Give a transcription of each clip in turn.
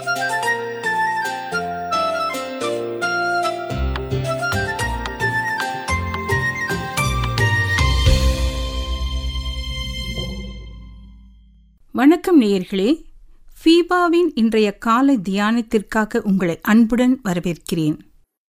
வணக்கம் நேயர்களே ஃபீபாவின் இன்றைய காலை தியானத்திற்காக உங்களை அன்புடன் வரவேற்கிறேன்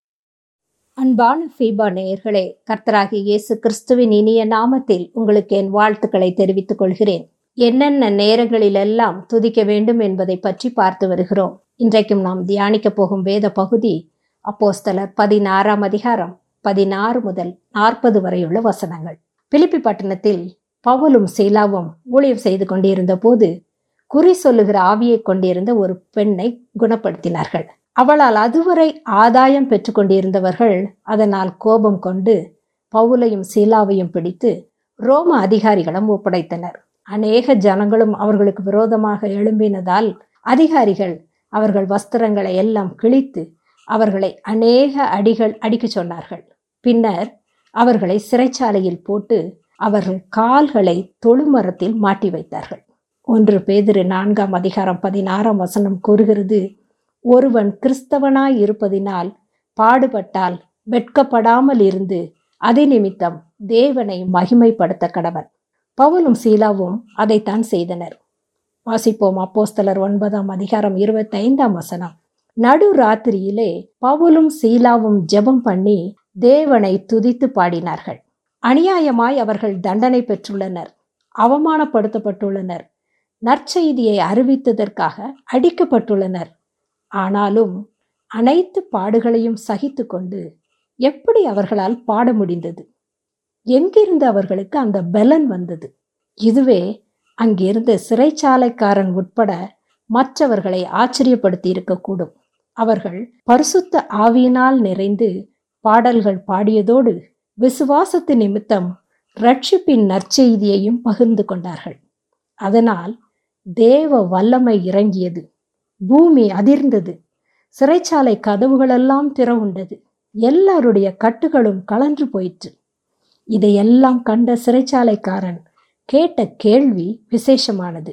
அன்பான ஃபீபா நேயர்களே கர்த்தராகிய இயேசு கிறிஸ்துவின் இனிய நாமத்தில் உங்களுக்கு என் வாழ்த்துக்களை தெரிவித்துக் கொள்கிறேன் என்னென்ன நேரங்களிலெல்லாம் துதிக்க வேண்டும் என்பதை பற்றி பார்த்து வருகிறோம் இன்றைக்கும் நாம் தியானிக்க போகும் வேத பகுதி அப்போஸ்தலர் பதினாறாம் அதிகாரம் பதினாறு முதல் நாற்பது வரையுள்ள வசனங்கள் பிலிப்பி பட்டணத்தில் பவுலும் சீலாவும் ஊழியம் செய்து கொண்டிருந்த போது குறி சொல்லுகிற ஆவியை கொண்டிருந்த ஒரு பெண்ணை குணப்படுத்தினார்கள் அவளால் அதுவரை ஆதாயம் பெற்று கொண்டிருந்தவர்கள் அதனால் கோபம் கொண்டு பவுலையும் சீலாவையும் பிடித்து ரோம அதிகாரிகளும் ஒப்படைத்தனர் அநேக ஜனங்களும் அவர்களுக்கு விரோதமாக எழும்பினதால் அதிகாரிகள் அவர்கள் வஸ்திரங்களை எல்லாம் கிழித்து அவர்களை அநேக அடிகள் அடிக்கச் சொன்னார்கள் பின்னர் அவர்களை சிறைச்சாலையில் போட்டு அவர்கள் கால்களை தொழுமரத்தில் மாட்டி வைத்தார்கள் ஒன்று பேதிரு நான்காம் அதிகாரம் பதினாறாம் வசனம் கூறுகிறது ஒருவன் கிறிஸ்தவனாய் இருப்பதினால் பாடுபட்டால் வெட்கப்படாமல் இருந்து அதி நிமித்தம் தேவனை மகிமைப்படுத்த கடவன் பவுலும் சீலாவும் அதைத்தான் செய்தனர் வாசிப்போம் அப்போஸ்தலர் ஒன்பதாம் அதிகாரம் இருபத்தைந்தாம் வசனம் நடு ராத்திரியிலே பவுலும் சீலாவும் ஜெபம் பண்ணி தேவனை துதித்து பாடினார்கள் அநியாயமாய் அவர்கள் தண்டனை பெற்றுள்ளனர் அவமானப்படுத்தப்பட்டுள்ளனர் நற்செய்தியை அறிவித்ததற்காக அடிக்கப்பட்டுள்ளனர் ஆனாலும் அனைத்து பாடுகளையும் சகித்து கொண்டு எப்படி அவர்களால் பாட முடிந்தது எங்கிருந்து அவர்களுக்கு அந்த பலன் வந்தது இதுவே அங்கிருந்த சிறைச்சாலைக்காரன் உட்பட மற்றவர்களை ஆச்சரியப்படுத்தி இருக்கக்கூடும் அவர்கள் பரிசுத்த ஆவியினால் நிறைந்து பாடல்கள் பாடியதோடு விசுவாசத்து நிமித்தம் ரட்சிப்பின் நற்செய்தியையும் பகிர்ந்து கொண்டார்கள் அதனால் தேவ வல்லமை இறங்கியது பூமி அதிர்ந்தது சிறைச்சாலை கதவுகளெல்லாம் திறவுண்டது எல்லாருடைய கட்டுகளும் கலன்று போயிற்று இதையெல்லாம் கண்ட சிறைச்சாலைக்காரன் கேட்ட கேள்வி விசேஷமானது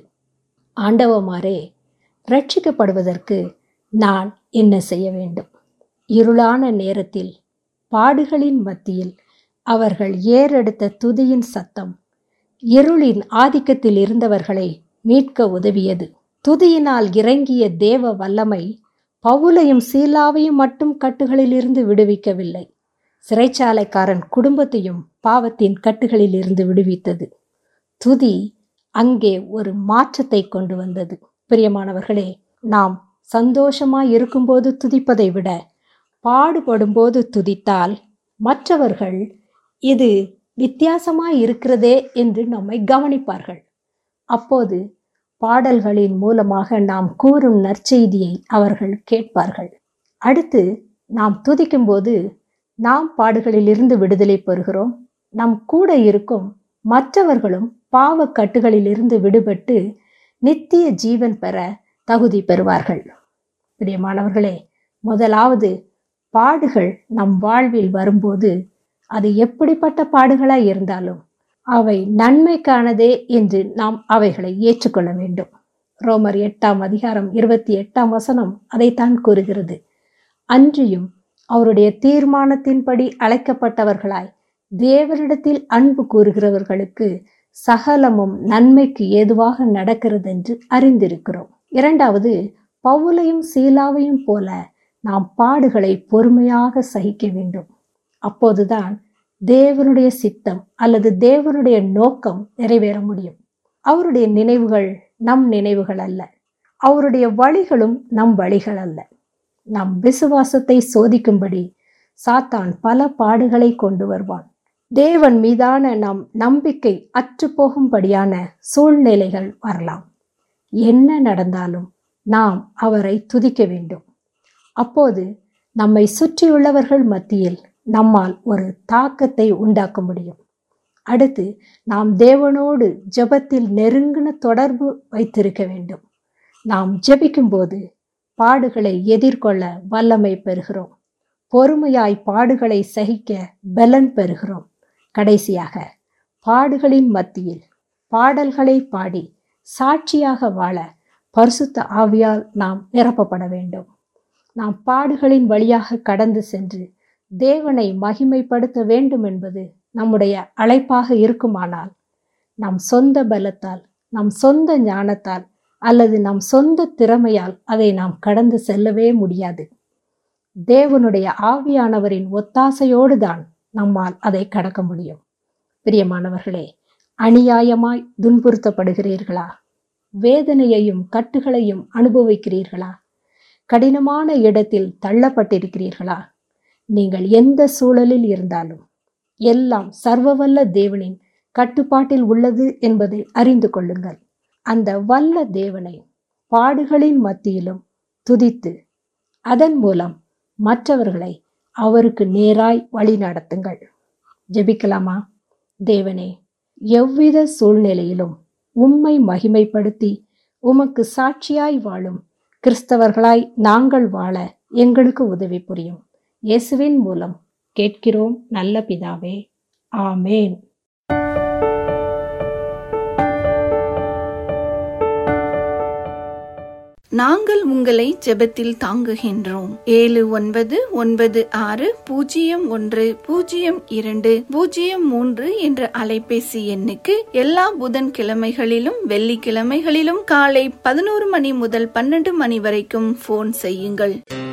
ஆண்டவமாரே ரட்சிக்கப்படுவதற்கு நான் என்ன செய்ய வேண்டும் இருளான நேரத்தில் பாடுகளின் மத்தியில் அவர்கள் ஏறெடுத்த துதியின் சத்தம் இருளின் ஆதிக்கத்தில் இருந்தவர்களை மீட்க உதவியது துதியினால் இறங்கிய தேவ வல்லமை பவுலையும் சீலாவையும் மட்டும் கட்டுகளிலிருந்து விடுவிக்கவில்லை சிறைச்சாலைக்காரன் குடும்பத்தையும் பாவத்தின் கட்டுகளில் இருந்து விடுவித்தது துதி அங்கே ஒரு மாற்றத்தை கொண்டு வந்தது பிரியமானவர்களே நாம் சந்தோஷமாய் இருக்கும்போது துதிப்பதை விட பாடுபடும்போது துதித்தால் மற்றவர்கள் இது வித்தியாசமாய் இருக்கிறதே என்று நம்மை கவனிப்பார்கள் அப்போது பாடல்களின் மூலமாக நாம் கூறும் நற்செய்தியை அவர்கள் கேட்பார்கள் அடுத்து நாம் துதிக்கும்போது நாம் பாடுகளிலிருந்து விடுதலை பெறுகிறோம் நம் கூட இருக்கும் மற்றவர்களும் பாவ கட்டுகளிலிருந்து விடுபட்டு நித்திய ஜீவன் பெற தகுதி பெறுவார்கள் பிரியமானவர்களே முதலாவது பாடுகள் நம் வாழ்வில் வரும்போது அது எப்படிப்பட்ட பாடுகளாய் இருந்தாலும் அவை நன்மைக்கானதே என்று நாம் அவைகளை ஏற்றுக்கொள்ள வேண்டும் ரோமர் எட்டாம் அதிகாரம் இருபத்தி எட்டாம் வசனம் அதைத்தான் கூறுகிறது அன்றியும் அவருடைய தீர்மானத்தின்படி அழைக்கப்பட்டவர்களாய் தேவனிடத்தில் அன்பு கூறுகிறவர்களுக்கு சகலமும் நன்மைக்கு ஏதுவாக நடக்கிறது என்று அறிந்திருக்கிறோம் இரண்டாவது பவுலையும் சீலாவையும் போல நாம் பாடுகளை பொறுமையாக சகிக்க வேண்டும் அப்போதுதான் தேவனுடைய சித்தம் அல்லது தேவனுடைய நோக்கம் நிறைவேற முடியும் அவருடைய நினைவுகள் நம் நினைவுகள் அல்ல அவருடைய வழிகளும் நம் வழிகள் அல்ல நம் விசுவாசத்தை சோதிக்கும்படி சாத்தான் பல பாடுகளை கொண்டு வருவான் தேவன் மீதான நம் நம்பிக்கை அற்று போகும்படியான சூழ்நிலைகள் வரலாம் என்ன நடந்தாலும் நாம் அவரை துதிக்க வேண்டும் அப்போது நம்மை சுற்றியுள்ளவர்கள் மத்தியில் நம்மால் ஒரு தாக்கத்தை உண்டாக்க முடியும் அடுத்து நாம் தேவனோடு ஜெபத்தில் நெருங்கின தொடர்பு வைத்திருக்க வேண்டும் நாம் ஜெபிக்கும்போது பாடுகளை எதிர்கொள்ள வல்லமை பெறுகிறோம் பொறுமையாய் பாடுகளை சகிக்க பலன் பெறுகிறோம் கடைசியாக பாடுகளின் மத்தியில் பாடல்களை பாடி சாட்சியாக வாழ பரிசுத்த ஆவியால் நாம் நிரப்பப்பட வேண்டும் நாம் பாடுகளின் வழியாக கடந்து சென்று தேவனை மகிமைப்படுத்த வேண்டும் என்பது நம்முடைய அழைப்பாக இருக்குமானால் நம் சொந்த பலத்தால் நம் சொந்த ஞானத்தால் அல்லது நம் சொந்த திறமையால் அதை நாம் கடந்து செல்லவே முடியாது தேவனுடைய ஆவியானவரின் ஒத்தாசையோடு தான் நம்மால் அதை கடக்க முடியும் பிரியமானவர்களே அநியாயமாய் துன்புறுத்தப்படுகிறீர்களா வேதனையையும் கட்டுகளையும் அனுபவிக்கிறீர்களா கடினமான இடத்தில் தள்ளப்பட்டிருக்கிறீர்களா நீங்கள் எந்த சூழலில் இருந்தாலும் எல்லாம் சர்வவல்ல தேவனின் கட்டுப்பாட்டில் உள்ளது என்பதை அறிந்து கொள்ளுங்கள் அந்த வல்ல தேவனை பாடுகளின் மத்தியிலும் துதித்து அதன் மூலம் மற்றவர்களை அவருக்கு நேராய் வழி நடத்துங்கள் ஜெபிக்கலாமா தேவனே எவ்வித சூழ்நிலையிலும் உம்மை மகிமைப்படுத்தி உமக்கு சாட்சியாய் வாழும் கிறிஸ்தவர்களாய் நாங்கள் வாழ எங்களுக்கு உதவி புரியும் இயேசுவின் மூலம் கேட்கிறோம் நல்ல பிதாவே ஆமேன் நாங்கள் உங்களை ஜெபத்தில் தாங்குகின்றோம் ஏழு ஒன்பது ஒன்பது ஆறு பூஜ்ஜியம் ஒன்று பூஜ்ஜியம் இரண்டு பூஜ்ஜியம் மூன்று என்ற அலைபேசி எண்ணுக்கு எல்லா புதன்கிழமைகளிலும் வெள்ளிக்கிழமைகளிலும் காலை பதினோரு மணி முதல் பன்னெண்டு மணி வரைக்கும் போன் செய்யுங்கள்